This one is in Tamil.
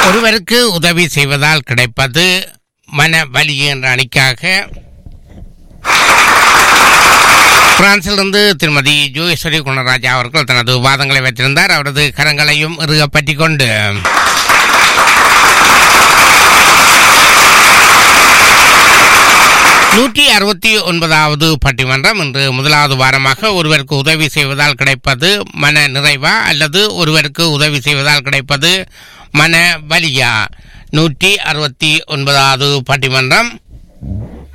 ஒருவருக்கு உதவி செய்வதால் கிடைப்பது மன வலி என்ற அணிக்காக பிரான்சிலிருந்து திருமதி ஜோகேஸ்வரி குணராஜா அவர்கள் தனது வாதங்களை வைத்திருந்தார் அவரது கரங்களையும் இறுக பற்றிக் கொண்டு நூற்றி அறுபத்தி ஒன்பதாவது பட்டிமன்றம் இன்று முதலாவது வாரமாக ஒருவருக்கு உதவி செய்வதால் கிடைப்பது மன நிறைவா அல்லது ஒருவருக்கு உதவி செய்வதால் கிடைப்பது மன வலியா நூற்றி அறுபத்தி ஒன்பதாவது பட்டிமன்றம்